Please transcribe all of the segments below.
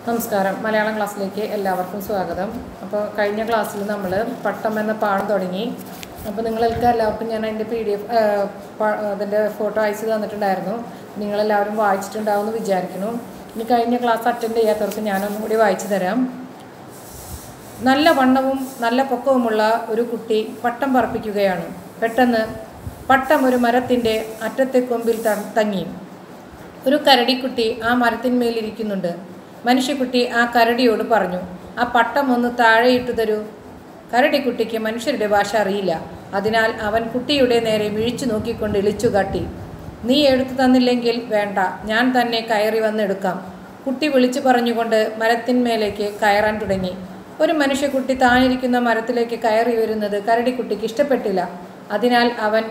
നമസ്കാരം മലയാളം ക്ലാസ്സിലേക്ക് എല്ലാവർക്കും സ്വാഗതം അപ്പോൾ കഴിഞ്ഞ ക്ലാസ്സിൽ നമ്മൾ പട്ടം എന്ന പാഠം തുടങ്ങി അപ്പോൾ നിങ്ങൾക്ക് എല്ലാവർക്കും ഞാൻ അതിൻ്റെ പി ഡി എഫ് അതിൻ്റെ ഫോട്ടോ അയച്ചു തന്നിട്ടുണ്ടായിരുന്നു നിങ്ങളെല്ലാവരും വായിച്ചിട്ടുണ്ടാവുമെന്ന് വിചാരിക്കുന്നു ഇനി കഴിഞ്ഞ ക്ലാസ് അറ്റൻഡ് ചെയ്യാത്തവർക്ക് ഞാനൊന്നും കൂടി വായിച്ചു തരാം നല്ല വണ്ണവും നല്ല പൊക്കവുമുള്ള ഒരു കുട്ടി പട്ടം പറപ്പിക്കുകയാണ് പെട്ടെന്ന് പട്ടം ഒരു മരത്തിൻ്റെ അറ്റത്തെ കൊമ്പിൽ ത- തങ്ങി ഒരു കരടിക്കുട്ടി ആ മരത്തിന്മേലിരിക്കുന്നുണ്ട് മനുഷ്യക്കുട്ടി ആ കരടിയോട് പറഞ്ഞു ആ പട്ടം ഒന്ന് താഴെയിട്ടു തരൂ കരടിക്കുട്ടിക്ക് മനുഷ്യരുടെ ഭാഷ അറിയില്ല അതിനാൽ അവൻ കുട്ടിയുടെ നേരെ വിഴിച്ചു നോക്കിക്കൊണ്ട് ഇളിച്ചു കാട്ടി നീ എടുത്തു തന്നില്ലെങ്കിൽ വേണ്ട ഞാൻ തന്നെ കയറി വന്നെടുക്കാം കുട്ടി വിളിച്ചു പറഞ്ഞുകൊണ്ട് മരത്തിന്മേലേക്ക് കയറാൻ തുടങ്ങി ഒരു മനുഷ്യക്കുട്ടി താനിരിക്കുന്ന മരത്തിലേക്ക് കയറി വരുന്നത് കരടിക്കുട്ടിക്ക് ഇഷ്ടപ്പെട്ടില്ല അതിനാൽ അവൻ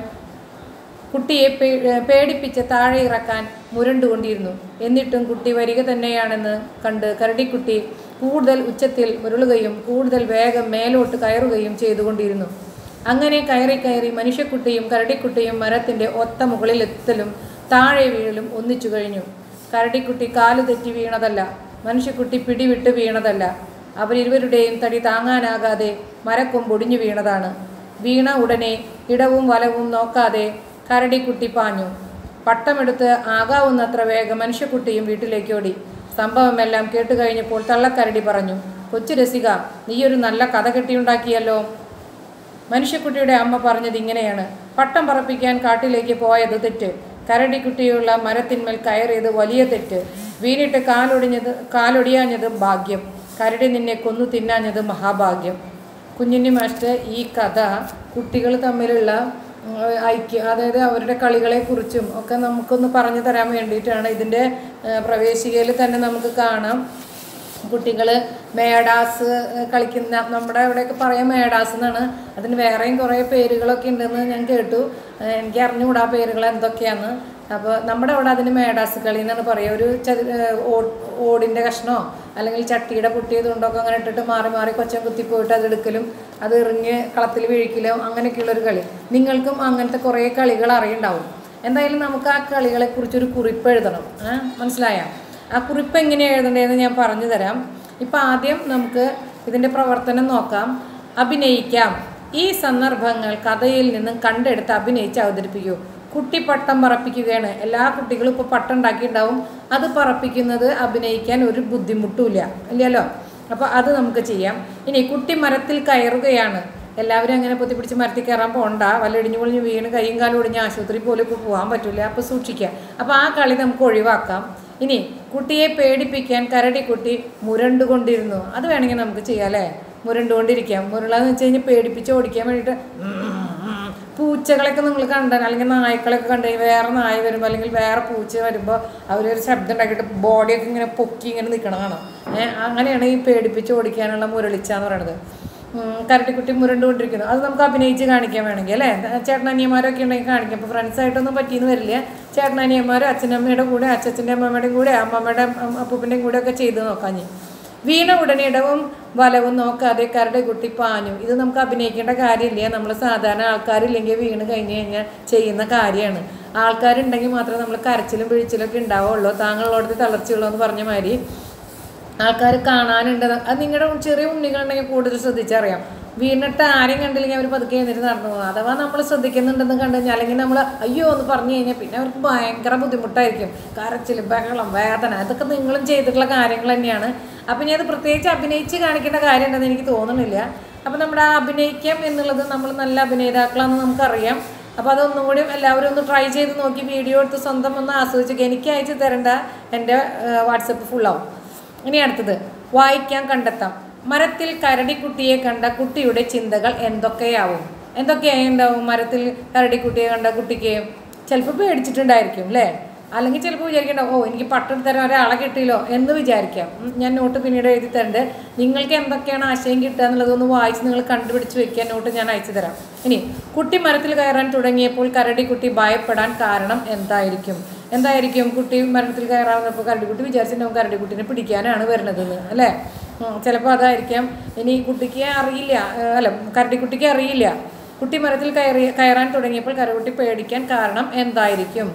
കുട്ടിയെ പേ- പേടിപ്പിച്ച് താഴെ ഇറക്കാൻ മുരണ്ടുകൊണ്ടിരുന്നു എന്നിട്ടും കുട്ടി വരിക തന്നെയാണെന്ന് കണ്ട് കരടിക്കുട്ടി കൂടുതൽ ഉച്ചത്തിൽ ഉരുളുകയും കൂടുതൽ വേഗം മേലോട്ട് കയറുകയും ചെയ്തുകൊണ്ടിരുന്നു അങ്ങനെ കയറി കയറി മനുഷ്യക്കുട്ടിയും കരടിക്കുട്ടിയും മരത്തിൻ്റെ ഒത്ത മുകളിലെത്തലും താഴെ വീഴലും ഒന്നിച്ചു കഴിഞ്ഞു കരടിക്കുട്ടി കാല് തെറ്റി വീണതല്ല മനുഷ്യക്കുട്ടി പിടിവിട്ട് വീണതല്ല അവരിരുവരുടെയും തടി താങ്ങാനാകാതെ മരക്കൊമ്പൊടിഞ്ഞു വീണതാണ് വീണ ഉടനെ ഇടവും വലവും നോക്കാതെ കരടിക്കുട്ടി പാഞ്ഞു പട്ടമെടുത്ത് ആകാവുന്നത്ര വേഗം മനുഷ്യക്കുട്ടിയും വീട്ടിലേക്ക് ഓടി സംഭവമെല്ലാം കേട്ടുകഴിഞ്ഞപ്പോൾ തള്ളക്കരടി പറഞ്ഞു കൊച്ചു രസിക നീയൊരു നല്ല കഥ കെട്ടിയുണ്ടാക്കിയല്ലോ മനുഷ്യക്കുട്ടിയുടെ അമ്മ പറഞ്ഞത് ഇങ്ങനെയാണ് പട്ടം പറപ്പിക്കാൻ കാട്ടിലേക്ക് പോയത് തെറ്റ് കരടിക്കുട്ടിയുള്ള മരത്തിന്മേൽ കയറിയത് വലിയ തെറ്റ് വീണിട്ട് കാലൊടിഞ്ഞത് കാലൊടിയാഞ്ഞത് ഭാഗ്യം കരടി നിന്നെ കൊന്നു തിന്നാഞ്ഞത് മഹാഭാഗ്യം കുഞ്ഞുണ്ണി മാസ്റ്റർ ഈ കഥ കുട്ടികൾ തമ്മിലുള്ള ഉം, ഐക്യ അതായത് അവരുടെ കളികളെക്കുറിച്ചും ഒക്കെ നമുക്കൊന്ന് പറഞ്ഞു തരാൻ വേണ്ടിയിട്ടാണ് ഇതിൻ്റെ പ്രവേശികയിൽ തന്നെ നമുക്ക് കാണാം കുട്ടികൾ മേഡാസ് ഏഹ്, കളിക്കുന്ന നമ്മുടെ ഇവിടെയൊക്കെ പറയാം മേഡാസ് എന്നാണ് അതിന് വേറെയും കുറേ പേരുകളൊക്കെ ഉണ്ടെന്ന് ഞാൻ കേട്ടു ഏഹ്, എനിക്ക് അറിഞ്ഞുകൂടാ ആ പേരുകൾ എന്തൊക്കെയാന്ന് അപ്പോൾ നമ്മുടെ അവിടെ അതിന് മേഡാസ് കളി എന്നാണ് പറയുക ഒരു ചതി ഏഹ്, ഓ- ഓടിൻ്റെ കഷ്ണമോ അല്ലെങ്കിൽ ചട്ടിയുടെ പൊട്ടിയത് കൊണ്ടൊക്കെ അങ്ങനെ ഇട്ടിട്ട് മാറി മാറി കൊച്ചൻ കുത്തിപ്പോയിട്ട് അത് എടുക്കലും അത് എറിഞ്ഞ് കളത്തിൽ വീഴിക്കലോ അങ്ങനെയൊക്കെയുള്ളൊരു കളി നിങ്ങൾക്കും അങ്ങനത്തെ കുറേ കളികൾ അറിയുണ്ടാവും എന്തായാലും നമുക്ക് ആ കളികളെക്കുറിച്ചൊരു കുറിപ്പ് എഴുതണം ഏ? മനസ്സിലായോ ആ കുറിപ്പ് എങ്ങനെയാണ് എഴുതേണ്ടതെന്ന് ഞാൻ പറഞ്ഞു തരാം ഇപ്പം ആദ്യം നമുക്ക് ഇതിൻ്റെ പ്രവർത്തനം നോക്കാം അഭിനയിക്കാം ഈ സന്ദർഭങ്ങൾ കഥയിൽ നിന്നും കണ്ടെടുത്ത് അഭിനയിച്ച് അവതരിപ്പിക്കൂ കുട്ടി പട്ടം പറപ്പിക്കുകയാണ് എല്ലാ കുട്ടികളും ഇപ്പോൾ പട്ടം ഉണ്ടാക്കിയിട്ടുണ്ടാവും അത് പറപ്പിക്കുന്നത് അഭിനയിക്കാൻ ഒരു ബുദ്ധിമുട്ടുമില്ല ഇല്ലല്ലോ അപ്പോൾ അത് നമുക്ക് ചെയ്യാം ഇനി കുട്ടി മരത്തിൽ കയറുകയാണ് എല്ലാവരും അങ്ങനെ പൊത്തിപ്പിടിച്ച് മരത്തിൽ കയറാൻ പോകണ്ട വല്ല ഇടിഞ്ഞു പൊളിഞ്ഞ് വീണ് കൈയും കാലും ഒടിഞ്ഞ് ആശുപത്രി പോലും ഇപ്പോൾ പോകാൻ പറ്റില്ല അപ്പോൾ സൂക്ഷിക്കുക അപ്പോൾ ആ കളി നമുക്ക് ഒഴിവാക്കാം ഇനി കുട്ടിയെ പേടിപ്പിക്കാൻ കരടിക്കുട്ടി മുരണ്ടുകൊണ്ടിരുന്നു അത് വേണമെങ്കിൽ നമുക്ക് ചെയ്യാം അല്ലേ മുരണ്ടുകൊണ്ടിരിക്കാം മുരളാന്ന് വെച്ച് കഴിഞ്ഞാൽ പേടിപ്പിച്ച് ഓടിക്കാൻ വേണ്ടിയിട്ട് പൂച്ചകളൊക്കെ നിങ്ങൾ കണ്ടാൽ അല്ലെങ്കിൽ നായ്ക്കളൊക്കെ കണ്ടു കഴിഞ്ഞാൽ വേറെ നായ വരുമ്പോൾ അല്ലെങ്കിൽ വേറെ പൂച്ച വരുമ്പോൾ അവരൊരു ശബ്ദം ഉണ്ടാക്കിയിട്ട് ബോഡിയൊക്കെ ഇങ്ങനെ പൊക്കി ഇങ്ങനെ നിൽക്കണം കാണാം ഏഹ് അങ്ങനെയാണ് ഈ പേടിപ്പിച്ച് ഓടിക്കാനുള്ള മുരളിച്ച എന്ന് പറയുന്നത് ഉം, കരടിക്കുട്ടി മുരണ്ടുകൊണ്ടിരിക്കുന്നു അത് നമുക്ക് അഭിനയിച്ച് കാണിക്കാൻ വേണമെങ്കിൽ അല്ലേ ചേട്ടനനിയന്മാരൊക്കെ ഉണ്ടെങ്കിൽ കാണിക്കാം അപ്പോൾ ഫ്രണ്ട്സായിട്ടൊന്നും പറ്റിയെന്ന് വരില്ല ചേട്ടനനിയന്മാരും അച്ഛനമ്മയുടെ കൂടെ അച്ഛൻ്റെ അമ്മമ്മയുടെയും കൂടെ അമ്മമ്മയുടെ അപ്പൂപ്പൻ്റെയും കൂടെ ഒക്കെ ചെയ്ത് നോക്കാം ഞാൻ വീണ ഉടനെ ഇടവും വലവും നോക്കാതെ കരടി കുട്ടി പാഞ്ഞു ഇത് നമുക്ക് അഭിനയിക്കേണ്ട കാര്യമില്ല നമ്മൾ സാധാരണ ആൾക്കാരില്ലെങ്കിൽ വീണ് കഴിഞ്ഞ് കഴിഞ്ഞാൽ ചെയ്യുന്ന കാര്യമാണ് ആൾക്കാരുണ്ടെങ്കിൽ മാത്രമേ നമ്മൾ കരച്ചിലും പിഴിച്ചിലും ഒക്കെ ഉണ്ടാവുള്ളൂ താങ്കളുള്ളടത്ത് തളർച്ചയുള്ളൂ എന്ന് പറഞ്ഞ മാതിരി ആൾക്കാർ കാണാനുണ്ട് അത് നിങ്ങളുടെ ചെറിയ ഉണ്ണികളുണ്ടെങ്കിൽ കൂടുതൽ ശ്രദ്ധിച്ചറിയാം വീണിട്ട് ആരെയും കണ്ടില്ലെങ്കിൽ അവർ പതുക്കെ എഴുന്നേറ്റ് നടന്നു പോകും അഥവാ നമ്മൾ ശ്രദ്ധിക്കുന്നുണ്ടെന്ന് കണ്ടു കഴിഞ്ഞാൽ അല്ലെങ്കിൽ നമ്മൾ അയ്യോ എന്ന് പറഞ്ഞു കഴിഞ്ഞാൽ പിന്നെ അവർക്ക് ഭയങ്കര ബുദ്ധിമുട്ടായിരിക്കും കരച്ചിൽ ബഹളം വേദന ഇതൊക്കെ നിങ്ങളും ചെയ്തിട്ടുള്ള കാര്യങ്ങൾ തന്നെയാണ് അപ്പം ഇനി അത് പ്രത്യേകിച്ച് അഭിനയിച്ച് കാണിക്കേണ്ട കാര്യമുണ്ടെന്ന് എനിക്ക് തോന്നുന്നില്ല അപ്പം നമ്മുടെ ആ അഭിനയിക്കാം എന്നുള്ളത് നമ്മൾ നല്ല അഭിനേതാക്കളാണെന്ന് നമുക്കറിയാം അപ്പോൾ അതൊന്നും കൂടി എല്ലാവരും ഒന്ന് ട്രൈ ചെയ്ത് നോക്കി വീഡിയോ എടുത്ത് സ്വന്തം ഒന്ന് ആസ്വദിച്ച് എനിക്ക് അയച്ചു തരേണ്ട എൻ്റെ വാട്സപ്പ് ഫുള്ളാവും ഇനി അടുത്തത് വായിക്കാൻ കണ്ടെത്താം മരത്തിൽ കരടിക്കുട്ടിയെ കണ്ട കുട്ടിയുടെ ചിന്തകൾ എന്തൊക്കെയാവും എന്തൊക്കെയായിട്ടുണ്ടാവും മരത്തിൽ കരടിക്കുട്ടിയെ കണ്ട കുട്ടിക്ക് ചിലപ്പോൾ പേടിച്ചിട്ടുണ്ടായിരിക്കും അല്ലേ അല്ലെങ്കിൽ ചിലപ്പോൾ വിചാരിക്കണ്ടാവും ഓ എനിക്ക് പട്ടം തരാൻ ഒരാളെ കിട്ടിയല്ലോ എന്ന് വിചാരിക്കാം ഉം, ഞാൻ നോട്ട് പിന്നീട് എഴുതി തരണ്ട് നിങ്ങൾക്ക് എന്തൊക്കെയാണ് ആശയം കിട്ടുക എന്നുള്ളതൊന്ന് വായിച്ച് നിങ്ങൾ കണ്ടുപിടിച്ച് വെക്കാൻ നോട്ട് ഞാൻ അയച്ചു തരാം ഇനി കുട്ടി മരത്തിൽ കയറാൻ തുടങ്ങിയപ്പോൾ കരടിക്കുട്ടി ഭയപ്പെടാൻ കാരണം എന്തായിരിക്കും എന്തായിരിക്കും കുട്ടി മരത്തിൽ കയറാവുന്നപ്പോൾ കരടിക്കുട്ടി വിചാരിച്ചിട്ടുണ്ടാവും കരടിക്കുട്ടിനെ പിടിക്കാനാണ് വരുന്നതെന്ന് അല്ലേ ചിലപ്പോൾ അതായിരിക്കാം ഇനി കുട്ടിക്ക് അറിയില്ല ഏഹ് അല്ല കരടിക്കുട്ടിക്ക് അറിയില്ല കുട്ടി മരത്തിൽ കയറി കയറാൻ തുടങ്ങിയപ്പോൾ കരകുട്ടി പേടിക്കാൻ കാരണം എന്തായിരിക്കും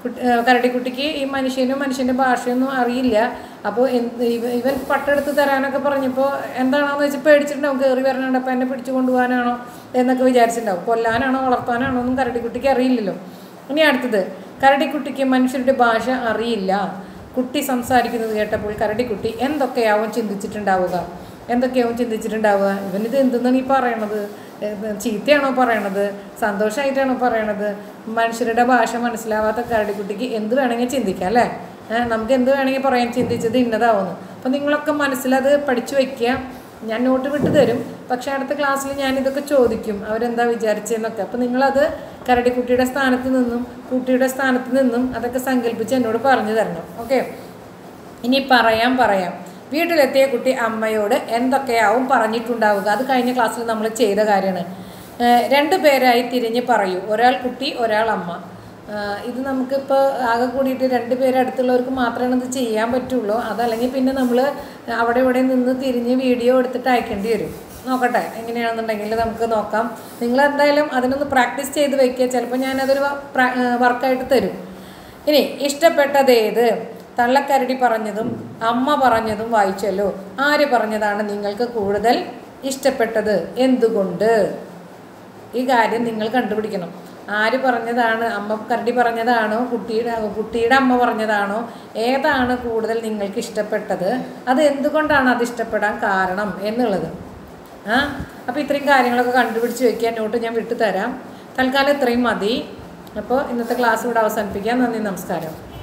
കുട്ടി ആ, കരടിക്കുട്ടിക്ക് ഈ മനുഷ്യനും മനുഷ്യൻ്റെ ഭാഷയൊന്നും അറിയില്ല അപ്പോൾ എന്ത് ഇവ ഇവൻ പട്ടെടുത്ത് തരാനൊക്കെ പറഞ്ഞപ്പോൾ എന്താണെന്ന് വെച്ചാൽ പേടിച്ചിട്ടുണ്ടാവും കയറി വരണുണ്ട് അപ്പോൾ എന്നെ പിടിച്ചു കൊണ്ടുപോകാനാണോ എന്നൊക്കെ വിചാരിച്ചിട്ടുണ്ടാവും കൊല്ലാനാണോ വളർത്താനാണോ ഒന്നും കരടിക്കുട്ടിക്ക് അറിയില്ലല്ലോ ഇനി അടുത്തത് കരടിക്കുട്ടിക്ക് മനുഷ്യരുടെ ഭാഷ അറിയില്ല കുട്ടി സംസാരിക്കുന്നത് കേട്ടപ്പോൾ കരടിക്കുട്ടി എന്തൊക്കെയാവും ചിന്തിച്ചിട്ടുണ്ടാവുക എന്തൊക്കെയാവും ചിന്തിച്ചിട്ടുണ്ടാവുക ഇവനിത് എന്തെന്നാണ് ഈ പറയണത് ഏത് ചീത്തയാണോ പറയണത് സന്തോഷമായിട്ടാണോ പറയണത് മനുഷ്യരുടെ ഭാഷ മനസ്സിലാവാത്ത കരടിക്കുട്ടിക്ക് എന്ത് വേണമെങ്കിൽ ചിന്തിക്കാം അല്ലേ ഏഹ് നമുക്ക് എന്ത് വേണമെങ്കിൽ പറയാൻ ചിന്തിച്ചത് ഇന്നതാവുന്നു അപ്പം നിങ്ങളൊക്കെ മനസ്സിലത് പഠിച്ചു വയ്ക്കുക ഞാൻ നോട്ട് വിട്ട് തരും പക്ഷേ അടുത്ത ക്ലാസ്സിൽ ഞാൻ ഇതൊക്കെ ചോദിക്കും അവരെന്താ വിചാരിച്ചതെന്നൊക്കെ അപ്പം നിങ്ങളത് കരടിക്കുട്ടിയുടെ സ്ഥാനത്ത് നിന്നും കുട്ടിയുടെ സ്ഥാനത്ത് നിന്നും അതൊക്കെ സങ്കല്പിച്ച് എന്നോട് പറഞ്ഞു തരണം ഓക്കെ ഇനി പറയാം പറയാം വീട്ടിലെത്തിയ കുട്ടി അമ്മയോട് എന്തൊക്കെയാവും പറഞ്ഞിട്ടുണ്ടാവുക അത് കഴിഞ്ഞ ക്ലാസ്സിൽ നമ്മൾ ചെയ്ത കാര്യമാണ് ഏഹ് രണ്ട് പേരായി തിരിഞ്ഞ് പറയൂ ഒരാൾ കുട്ടി ഒരാൾ അമ്മ ഏഹ് ഇത് നമുക്കിപ്പോൾ ആകെ കൂടിയിട്ട് രണ്ട് പേര് അടുത്തുള്ളവർക്ക് മാത്രമേ ഇത് ചെയ്യാൻ പറ്റുള്ളൂ അതല്ലെങ്കിൽ പിന്നെ നമ്മൾ അവിടെ ഇവിടെ നിന്ന് തിരിഞ്ഞ് വീഡിയോ എടുത്തിട്ട് അയക്കേണ്ടി വരും നോക്കട്ടെ എങ്ങനെയാണെന്നുണ്ടെങ്കിൽ നമുക്ക് നോക്കാം നിങ്ങൾ എന്തായാലും അതിനൊന്ന് പ്രാക്ടീസ് ചെയ്ത് വയ്ക്കുക ചിലപ്പോൾ ഞാനതൊരു വർക്കായിട്ട് തരും ഇനി ഇഷ്ടപ്പെട്ടതേത് തള്ളക്കരടി പറഞ്ഞതും അമ്മ പറഞ്ഞതും വായിച്ചല്ലോ ആര് പറഞ്ഞതാണ് നിങ്ങൾക്ക് കൂടുതൽ ഇഷ്ടപ്പെട്ടത് എന്തുകൊണ്ട് ഈ കാര്യം നിങ്ങൾ കണ്ടുപിടിക്കണം ആര് പറഞ്ഞതാണ് അമ്മ കരടി പറഞ്ഞതാണോ കുട്ടിയുടെ കുട്ടിയുടെ അമ്മ പറഞ്ഞതാണോ ഏതാണ് കൂടുതൽ നിങ്ങൾക്ക് ഇഷ്ടപ്പെട്ടത് അത് എന്തുകൊണ്ടാണ് അത് ഇഷ്ടപ്പെടാൻ കാരണം എന്നുള്ളത് ആ അപ്പോൾ ഇത്രയും കാര്യങ്ങളൊക്കെ കണ്ടുപിടിച്ച് വെക്കാൻ നോട്ട് ഞാൻ വിട്ടു തരാം തൽക്കാലം ഇത്രയും മതി അപ്പോൾ ഇന്നത്തെ ക്ലാസ് ഇവിടെ അവസാനിപ്പിക്കാം നന്ദി നമസ്കാരം